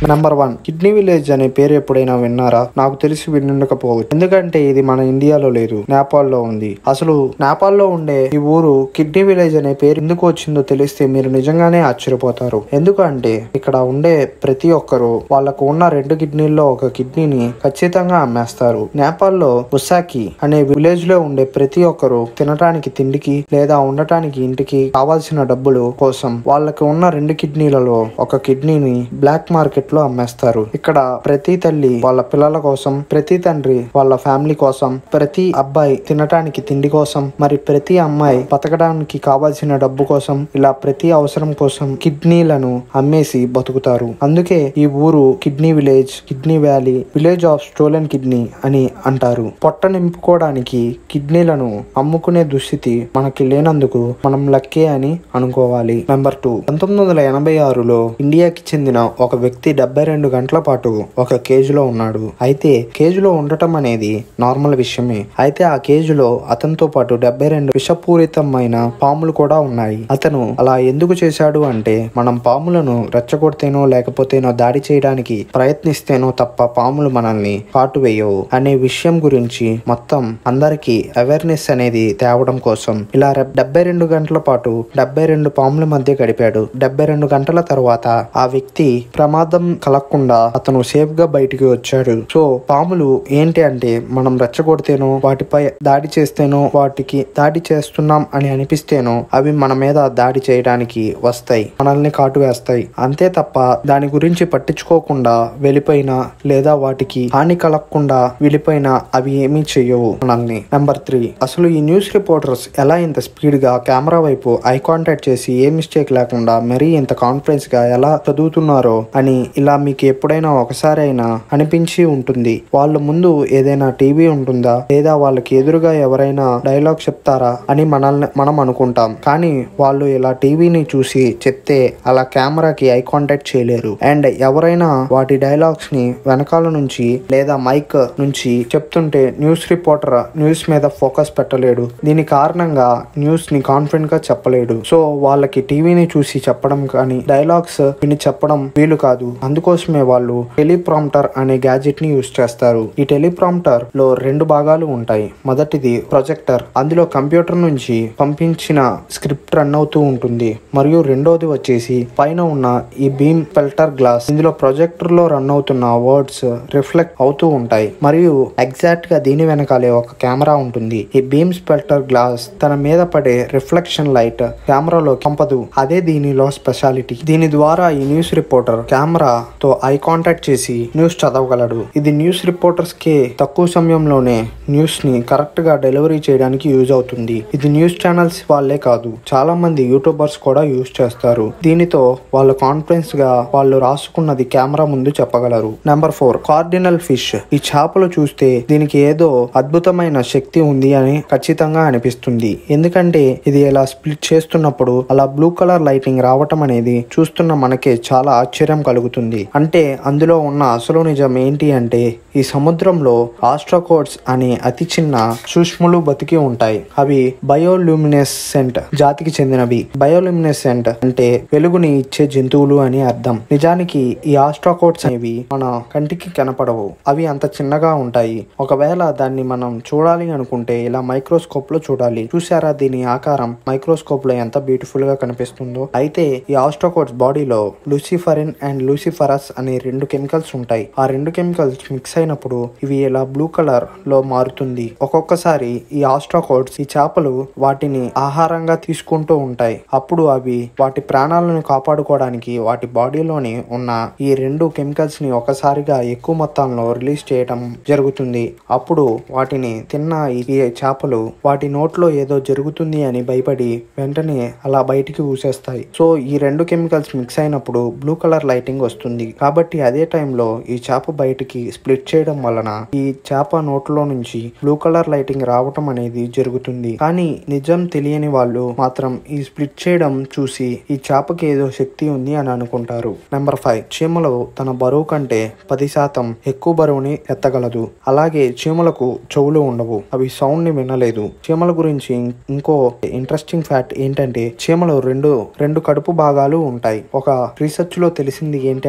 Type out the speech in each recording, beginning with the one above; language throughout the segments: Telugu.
నెంబర్ వన్ కిడ్నీ విలేజ్ అనే పేరు ఎప్పుడైనా విన్నారా నాకు తెలిసి వినుండకపోవచ్చు ఎందుకంటే ఇది మన ఇండియాలో లేదు నేపాల్లో ఉంది అసలు నేపాల్లో ఉండే ఈ ఊరు కిడ్నీ విలేజ్ అనే పేరు ఎందుకు వచ్చిందో తెలిస్తే మీరు నిజంగానే ఆశ్చర్యపోతారు ఎందుకంటే ఇక్కడ ఉండే ప్రతి ఒక్కరు వాళ్ళకు ఉన్న రెండు కిడ్నీల్లో ఒక కిడ్నీని ఖచ్చితంగా అమ్మేస్తారు నేపాల్లో ఉసాకి అనే విలేజ్ లో ఉండే ప్రతి ఒక్కరు తినటానికి తిండికి లేదా ఉండటానికి ఇంటికి కావాల్సిన డబ్బులు కోసం వాళ్ళకి ఉన్న రెండు కిడ్నీలలో ఒక కిడ్నీని బ్లాక్ మార్కెట్ లో అమ్మేస్తారు ఇక్కడ ప్రతి తల్లి వాళ్ళ పిల్లల కోసం ప్రతి తండ్రి వాళ్ళ ఫ్యామిలీ కోసం ప్రతి అబ్బాయి తినటానికి తిండి కోసం మరి ప్రతి అమ్మాయి బతకడానికి కావాల్సిన డబ్బు కోసం ఇలా ప్రతి అవసరం కోసం కిడ్నీలను అమ్మేసి బతుకుతారు అందుకే ఈ ఊరు kidney village kidney valley village of stolen kidney అని అంటారు పొట్ట నింపుకోవడానికి కిడ్నీలను అమ్ముకునే దుస్థితి మనకి లేనందుకు మనం లక్కే అని అనుకోవాలి నెంబర్ టూ పంతొమ్మిది వందల ఎనభై ఆరులో ఇండియాకి చెందిన ఒక వ్యక్తి డెబ్బై రెండు గంటల పాటు ఒక కేజీలో ఉన్నాడు అయితే కేజీలో ఉండటం అనేది నార్మల్ విషయమే అయితే ఆ కేజీలో అతనితో పాటు డెబ్బై రెండు విషపూరితమైన పాములు కూడా ఉన్నాయి అతను అలా ఎందుకు చేశాడు అంటే మనం పాములను రెచ్చగొడితేనో లేకపోతేనో దాడి చేయడానికి ప్రయత్నిస్తేనో తప్ప పాములు మనల్ని కాటు వేయవు అనే విషయం గురించి మొత్తం అందరికీ అవేర్నెస్ అనేది తేవడం కోసం ఇలా డెబ్బై రెండు గంటల పాటు డెబ్బై రెండు పాముల మధ్య గడిపాడు డెబ్బై రెండు గంటల తర్వాత ఆ వ్యక్తి ప్రమాదం కలగకుండా అతను సేఫ్ గా బయటికి వచ్చాడు సో పాములు ఏంటి అంటే మనం రెచ్చగొడితేనో వాటిపై దాడి చేస్తేనో వాటికి దాడి చేస్తున్నాం అని అనిపిస్తేనో అవి మన మీద దాడి చేయడానికి వస్తాయి మనల్ని కాటు వేస్తాయి అంతే తప్ప దాని గురించి పట్టించుకోకుండా వెళ్ళిపోయినా లేదా వాటికి హాని కలగకుండా వెళ్ళిపోయినా అవి ఏమీ చెయ్యవు మనల్ని నెంబర్ త్రీ అసలు ఈ న్యూస్ రిపోర్టర్స్ ఎలా ఇంత స్పీడ్ గా కెమెరా వైపు ఐ కాంటాక్ట్ చేసి ఏ మిస్టేక్ లేకుండా మరీ ఇంత కాన్ఫిడెన్స్ గా ఎలా చదువుతున్నారో అని ఇలా మీకు ఎప్పుడైనా ఒకసారి అయినా అనిపించి ఉంటుంది వాళ్ళ ముందు ఏదైనా టీవీ ఉంటుందా లేదా వాళ్ళకి ఎదురుగా ఎవరైనా డైలాగ్ చెప్తారా అని మనల్ని మనం అనుకుంటాం కానీ వాళ్ళు ఇలా టీవీని చూసి చెప్తే అలా కెమెరాకి ఐ కాంటాక్ట్ చేయలేరు అండ్ ఎవరైనా వాటి డైలాగ్స్ ని వెనకాల నుంచి లేదా మైక్ నుంచి చెప్తుంటే న్యూస్ రిపోర్టర్ న్యూస్ మీద ఫోకస్ పెట్టలేడు దీని కారణంగా న్యూస్ ని కాన్ఫిడెంట్ గా చెప్పలేడు సో వాళ్ళకి టీవీని చూసి చెప్పడం కానీ డైలాగ్స్ విని చెప్పడం వీలు కాదు అందుకోసమే వాళ్ళు టెలిప్రాంప్టర్ అనే గ్యాజెట్ ని యూస్ చేస్తారు ఈ టెలిప్రాంప్టర్ లో రెండు భాగాలు ఉంటాయి మొదటిది ప్రొజెక్టర్ అందులో కంప్యూటర్ నుంచి పంపించిన స్క్రిప్ట్ రన్ అవుతూ ఉంటుంది మరియు రెండోది వచ్చేసి పైన ఉన్న ఈ బీమ్ ఫిల్టర్ గ్లాస్ ఇందులో ప్రొజెక్టర్ లో రన్ అవుతున్న వర్డ్స్ రిఫ్లెక్ట్ అవుతూ ఉంటాయి మరియు ఎగ్జాక్ట్ గా దీని వెనకాలే ఒక కెమెరా ఉంటుంది ఈ బీమ్ స్పెల్టర్ గ్లాస్ తన మీద పడే రిఫ్లెక్షన్ లైట్ కెమెరాలో పంపదు అదే దీనిలో స్పెషాలిటీ దీని ద్వారా ఈ న్యూస్ రిపోర్టర్ కెమెరా తో ఐ కాంటాక్ట్ చేసి న్యూస్ చదవగలడు ఇది న్యూస్ రిపోర్టర్స్ కి తక్కువ సమయంలోనే న్యూస్ ని కరెక్ట్ గా డెలివరీ చేయడానికి యూజ్ అవుతుంది ఇది న్యూస్ ఛానల్స్ వాళ్ళే కాదు చాలా మంది యూట్యూబర్స్ కూడా యూజ్ చేస్తారు దీనితో వాళ్ళు కాన్ఫిడెన్స్ గా వాళ్ళు రాసుకున్నది కెమెరా ముందు చెప్పగలరు నెంబర్ ఫోర్ కార్డినల్ ఫిష్ ఈ చేపలు చూస్తే దీనికి ఏదో అద్భుతమైన శక్తి ఉంది అని ఖచ్చితంగా అనిపిస్తుంది ఎందుకంటే ఇది ఇలా స్ప్లిట్ చేస్తున్నప్పుడు అలా బ్లూ కలర్ లైటింగ్ రావటం అనేది చూస్తున్న మనకే చాలా ఆశ్చర్యం కలుగుతుంది అంటే అందులో ఉన్న అసలు నిజం ఏంటి అంటే ఈ సముద్రంలో ఆస్ట్రోకోడ్స్ అనే అతి చిన్న సూక్ష్మలు బతికి ఉంటాయి అవి బయోల్యూమినెసెంట్ జాతికి చెందినవి బయోల్యూమినెసెంట్ అంటే వెలుగుని ఇచ్చే జంతువులు అని అర్థం నిజానికి ఈ ఆస్ట్రోకోడ్స్ అనేవి మన కంటికి కనపడవు అవి అంత చిన్నగా ఉంటాయి ఒకవేళ దాన్ని మనం చూడాలి అనుకుంటే ఇలా మైక్రోస్కోప్ లో చూడాలి చూసారా దీని ఆకారం మైక్రోస్కోప్ లో ఎంత బ్యూటిఫుల్ గా కనిపిస్తుందో అయితే ఈ ఆస్ట్రోకోడ్స్ బాడీలో లూసిఫరిన్ అండ్ లూసిఫరస్ అనే రెండు కెమికల్స్ ఉంటాయి ఆ రెండు కెమికల్స్ మిక్స్ అయినప్పుడు ఇవి ఇలా బ్లూ కలర్ లో మారుతుంది ఒక్కొక్కసారి ఈ ఆస్ట్రోకోడ్స్ ఈ చేపలు వాటిని ఆహారంగా తీసుకుంటూ ఉంటాయి అప్పుడు అవి వాటి ప్రాణాలను కాపాడుకోవడానికి వాటి బాడీలోని ఉన్న ఈ రెండు కెమికల్స్ ని ఒకసారిగా ఎక్కువ మొత్తంలో రిలీజ్ చేయడం జరుగుతుంది అప్పుడు వాటిని తిన్న ఈ చేపలు వాటి నోట్లో ఏదో జరుగుతుంది అని భయపడి వెంటనే అలా బయటికి ఊసేస్తాయి సో ఈ రెండు కెమికల్స్ మిక్స్ అయినప్పుడు బ్లూ కలర్ లైటింగ్ వస్తుంది కాబట్టి అదే టైంలో ఈ చేప బయటికి స్ప్లిట్ చేయడం వలన ఈ చేప నోట్లో నుంచి బ్లూ కలర్ లైటింగ్ రావటం అనేది జరుగుతుంది కానీ నిజం తెలియని వాళ్ళు మాత్రం ఈ స్ప్లిట్ చేయడం చూసి ఈ చేపకి ఏదో శక్తి ఉంది అని అనుకుంటారు నెంబర్ ఫైవ్ చీమలు తన బరువు కంటే పది శాతం ఎక్కువ బరువుని ఎత్తగలదు అలాగే చీమలకు చెవులు ఉండవు అవి సౌండ్ ని వినలేదు చీమల గురించి ఇంకో ఇంట్రెస్టింగ్ ఫ్యాక్ట్ ఏంటంటే చీమలు రెండు రెండు కడుపు భాగాలు ఉంటాయి ఒక రీసెర్చ్ లో తెలిసింది ఏంటి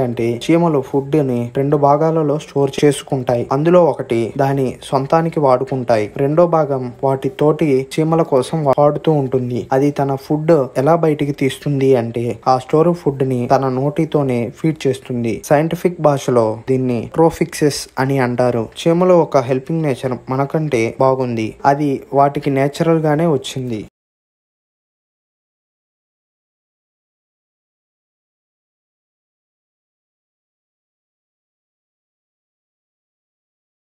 అంటే చీమలు ఫుడ్ ని రెండు భాగాలలో స్టోర్ చేసుకుంటాయి అందులో ఒకటి దాని సొంతానికి వాడుకుంటాయి రెండో భాగం వాటి తోటి చీమల కోసం వాడుతూ ఉంటుంది అది తన ఫుడ్ ఎలా బయటికి తీస్తుంది అంటే ఆ స్టోర్ ఫుడ్ ని తన నోటితోనే ఫీడ్ చేస్తుంది సైంటిఫిక్ భాషలో దీన్ని ట్రోఫిక్సెస్ అని అంటారు చీమలు ఒక హెల్పింగ్ నేచర్ మనకంటే బాగుంది అది వాటికి నేచురల్ గానే వచ్చింది